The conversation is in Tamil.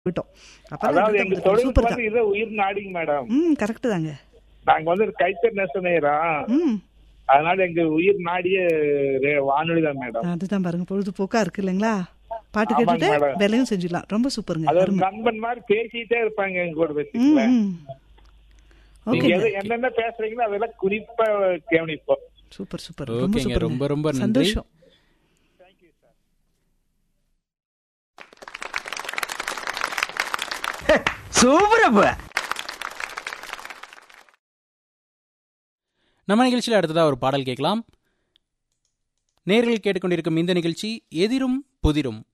போயிட்டோம் அப்பதான் அதாவது அர்த்தம் எங்க பண்றது. தொழில் சூப்பர் வந்து தான் இதை உயிர் நாடிங்க மேடம் ம் கரெக்ட் தாங்க நாங்க வந்து கைத்தறி நெசநேரா ம் அதனால எங்க உயிர் நாடியே ரே- வானொலி தான் மேடம் அதுதான் பாருங்க பொழுதுபோக்கா இருக்கு இல்லைங்களா பாட்டு ஆமாங்க கேட்டுட்டு மேடம். வேலையும் செஞ்சிடலாம் ரொம்ப சூப்பருங்க அது ஒரு அருமை. நண்பன் மாதிரி பேசிட்டே இருப்பாங்க எங்க கூட ம் வச்சுக்கல ம் நீங்க ஓகே எது என்னென்ன பேசுறீங்களோ அதெல்லாம் குறிப்பா கவனிப்போம் சூப்பர் சூப்பர் ரொம்ப ஓகேங்க சூப்பர் ரொம்ப ரொம்ப நன்றி சந்தோஷம் சூப்பர் அப்ப நம்ம நிகழ்ச்சியில் அடுத்ததா ஒரு பாடல் கேட்கலாம் நேரில் கேட்டுக்கொண்டிருக்கும் இந்த நிகழ்ச்சி எதிரும் புதிரும்